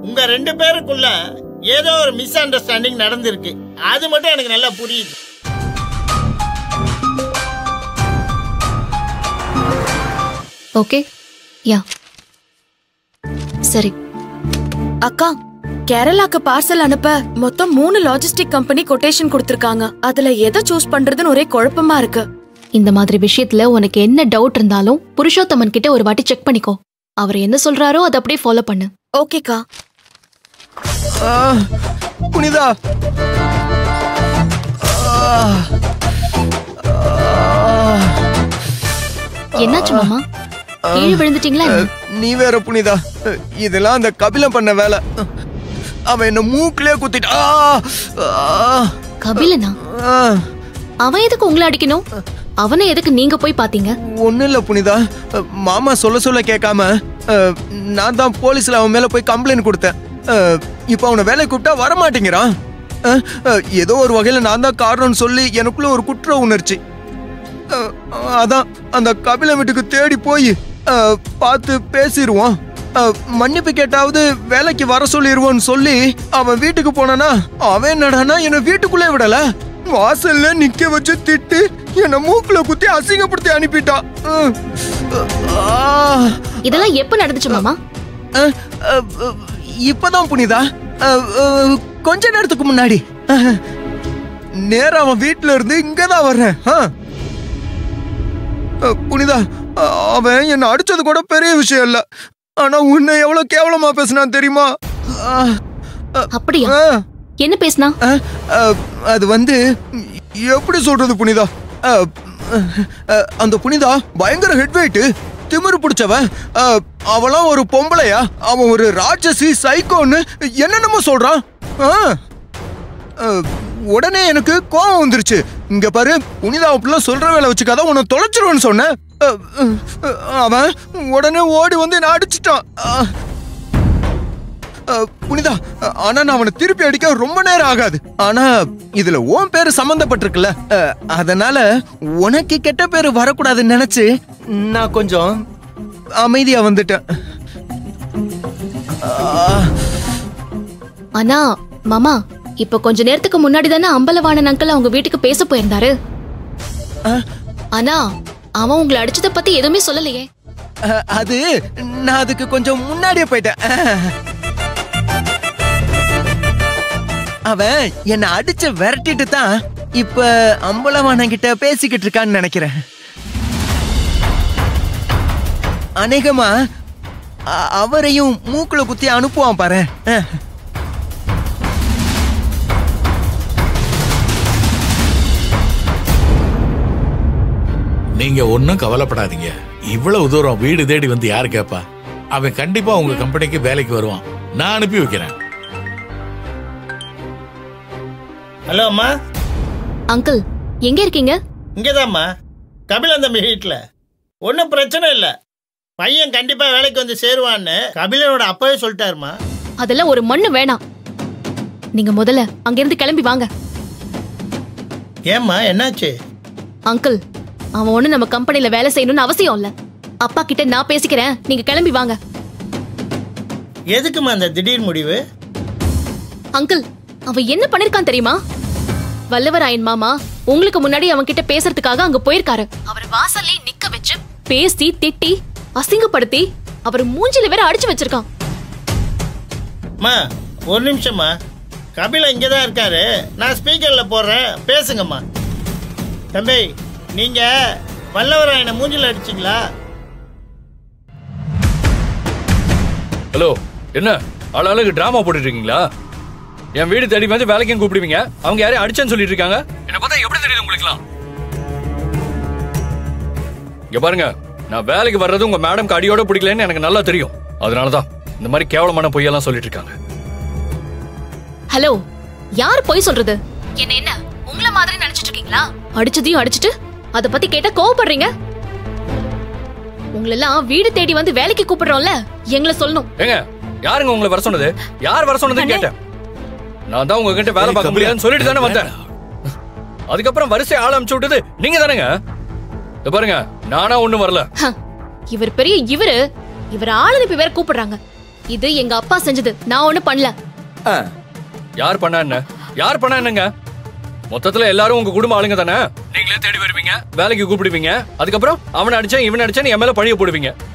உங்க ரெண்டு பேருக்குள்ள ஏதோ ஒரு மிஸ் அண்டர்ஸ்டாண்டிங் நடந்திருக்கு அது மட்டும் எனக்கு நல்லா புரியுது ஓகே யா சரி அக்கா கேரளாக்கு பார்சல் அனுப்ப மொத்தம் மூணு லாஜிஸ்டிக் கம்பெனி கொட்டேஷன் கொடுத்திருக்காங்க அதுல எதை சூஸ் பண்றதுன்னு ஒரே குழப்பமா இருக்கு இந்த மாதிரி விஷயத்துல உனக்கு என்ன டவுட் இருந்தாலும் புருஷோத்தமன் கிட்ட ஒரு வாட்டி செக் பண்ணிக்கோ அவர் என்ன சொல்றாரோ அதை அப்படியே ஃபாலோ பண்ணு ஓகேக்கா ஆ, புனிதா ஆ, ஆ, என்னாச்சு மாமா கீழே விழுந்துட்டீங்களா என்ன? நீ வேற புனிதா இதெல்லாம் அந்த கபிலம் பண்ண வேலை அவன் என்ன மூக்கிலே குத்திட்டா கபிலனா அவன் எதுக்கு உங்களை அடிக்கணும் அவனை எதுக்கு நீங்க போய் பாத்தீங்க ஒன்றும் இல்லை புனிதா மாமா சொல்ல சொல்ல கேட்காம அஹ், நான் தான் போலீஸில் அவன் மேலே போய் கம்ப்ளைண்ட் கொடுத்தேன் அஹ், இப்போ அவனை வேலைக்கு கூப்பிட்டா வரமாட்டேங்கிறான் அஹ், அஹ், ஏதோ ஒரு வகையில் நான் தான் காரணம்னு சொல்லி எனக்குள்ள ஒரு குற்ற உணர்ச்சி அஹ், அதான் அந்த கபில வீட்டுக்கு தேடி போய் அஹ், பார்த்து பேசிடுவோம் அஹ், மன்னிப்பு கேட்டாவது வேலைக்கு வர சொல்லிடுவோன்னு சொல்லி அவன் வீட்டுக்கு போனானா அவன் என்னடானா என்னை வீட்டுக்குள்ளே விடல வாசல்ல நிக்க வச்சு திட்டு என்னை மூக்குல குத்தி அசிங்கப்படுத்தி அனுப்பிட்டான் அஹ், ஆ, இதெல்லாம் எப்ப நடந்துச்சு மாமா அஹ், அஹ், அஹ், இப்பதான் புனிதா அஹ், அஹ், கொஞ்ச நேரத்துக்கு முன்னாடி அஹ், நேரா அவன் வீட்டுல இருந்து இங்கதான் வர்றேன் ஆ. அஹ், புனிதா அஹ், அவன் என்னை அடிச்சது கூட பெரிய விஷயம் இல்ல ஆனா உன்னை எவ்வளவு கேவலமா பேசினான் தெரியுமா அஹ், அப்படியா அஹ், என்ன பேசினா அஹ், அஹ், அது வந்து எப்படி சொல்றது புனிதா அஹ், அஹ், அந்த புனிதா பயங்கர ஹெட் வெயிட் திமிரு பிடிச்சவன் அஹ், அவளாம் ஒரு பொம்பளையா அவன் ஒரு ராட்சசி சைக்கோன்னு என்னென்னமோ சொல்றான் அஹ், அஹ், உடனே எனக்கு கோவம் வந்துருச்சு இங்க பாரு புனிதா அப்படிலாம் சொல்ற வேலை வச்சுக்காத உன்னை தொலைச்சிருவேன்னு சொன்னேன் அஹ், அஹ், அவன் உடனே ஓடி வந்து என்ன அடிச்சிட்டான் அஹ், அஹ், புனிதா அஹ், ஆனா நான் அவனை திருப்பி அடிக்க ரொம்ப நேரம் ஆகாது ஆனா இதுல உன் பேரு சம்பந்தப்பட்டிருக்குல்ல அஹ், அதனால உனக்கு கெட்ட பேரு வரக்கூடாதுன்னு நினைச்சு நான் கொஞ்சம் அமைதியா வந்துட்டேன் அஹ், ஆனா மாமா இப்ப கொஞ்ச நேரத்துக்கு முன்னாடி தானே அம்பலவாணன் அங்கிள் அவங்க வீட்டுக்கு பேச போயிருந்தாரு அஹ், ஆனா அவன் உங்களை அடிச்சத பத்தி எதுவுமே சொல்லலையே அஹ், அது நான் அதுக்கு கொஞ்சம் முன்னாடியே போயிட்டேன் அஹ். அவன் என்னை அடிச்சு விரட்டிட்டு தான் இப்ப அம்பலவாணன் கிட்ட பேசிக்கிட்டு இருக்கான்னு நினைக்கிறேன் அநேகமா அ- அவரையும் மூக்குல குத்தி அனுப்புவான் பாரு அஹ். நீங்க ஒன்னும் கவலைப்படாதீங்க இவ்வளவு தூரம் வீடு தேடி வந்து யாரு கேப்பா அவன் கண்டிப்பா உங்க கம்பெனிக்கு வேலைக்கு வருவான் நான் அனுப்பி வைக்கிறேன் ஹலோ அம்மா அங்கிள் எங்க இருக்கீங்க இங்கேதாம்மா கபிலன் தம்பி வீட்டில் ஒன்றும் பிரச்சனை இல்லை பையன் கண்டிப்பாக வேலைக்கு வந்து சேருவான்னு கபிலனோட அப்பாவே சொல்லிட்டாருமா அதெல்லாம் ஒரு மண்ணு வேணாம் நீங்க முதல்ல அங்கிருந்து கிளம்பி வாங்க ஏம்மா என்னாச்சு அங்கிள் அவன் ஒண்ணு நம்ம கம்பெனில வேலை செய்யணும்னு அவசியம் இல்ல அப்பா கிட்ட நான் பேசிக்கிறேன் நீங்க கிளம்பி வாங்க எதுக்குமா அந்த திடீர் முடிவு அங்கிள் அவன் என்ன பண்ணிருக்கான் தெரியுமா வல்லவராயன் மாமா உங்களுக்கு முன்னாடி அவன் கிட்ட பேசுறதுக்காக அங்க போயிருக்காரு அவர் வாசல்லே நிக்க வச்சு பேசி திட்டி அசிங்கப்படுத்தி அவர் மூஞ்சில வேற அடிச்சு வச்சிருக்கான் அம்மா ஒரு நிமிஷம்மா கபில இங்கே தான் இருக்காரு நான் ஸ்பீக்கரில் போடுறேன் பேசுங்கம்மா தம்பி நீங்கள் வல்லவராயனை மூஞ்சில் அடிச்சிங்களா ஹலோ என்ன ஆளாளுக்கு டிராமா போட்டுட்டு இருக்கீங்களா என் வீடு தேடி வந்து வேலைக்கும் கூப்பிடுவீங்க அவங்க யாரையும் அடிச்சேன்னு சொல்லிட்டு இருக்காங்க என்ன பார்த்தா எப்படி தெரியுது உங்களுக்குலாம் இங்க பாருங்க நான் வேலைக்கு வர்றது உங்க மேடம்க்கு அடியோட பிடிக்கலன்னு எனக்கு நல்லா தெரியும் அதனாலதான் இந்த மாதிரி கேவலமான பொய்யெல்லாம் சொல்லிட்டு இருக்காங்க ஹலோ யார் போய் சொல்றது என்ன என்ன உங்கள மாதிரி நினைச்சிட்டு இருக்கீங்களா அடிச்சதையும் அடிச்சிட்டு அத பத்தி கேட்டா கோவப்படுறீங்க உங்களெல்லாம் வீடு தேடி வந்து வேலைக்கு கூப்பிடுறோம்ல எங்களை சொல்லணும் ஏங்க யாருங்க உங்களை வர சொன்னது யார் வர சொன்னதுன்னு கேட்டேன் நான் தான் உங்ககிட்ட வேலை ஏய், பார்க்க கபிலா, முடியாதுன்னு சொல்லிட்டு தானே வந்தேன் அதுக்கப்புறம் வரிசை ஆள் அனுப்பிச்சு விட்டது நீங்க தானேங்க இதோ பாருங்க நானா ஒண்ணும் வரல ஹ, இவர் பெரிய இவரு இவர் ஆள் அனுப்பி வேற கூப்பிடுறாங்க இது எங்க அப்பா செஞ்சது நான் ஒண்ணு பண்ணல ஆ, யார் பண்ணா என்ன யார் பண்ணா என்னங்க மொத்தத்துல எல்லாரும் உங்க குடும்ப ஆளுங்க தானே நீங்களே தேடி வருவீங்க வேலைக்கு கூப்பிடுவீங்க அதுக்கப்புறம் அவனை அடிச்சேன் இவனை அடிச்சேன் என் மேல பழிய போடுவீங்க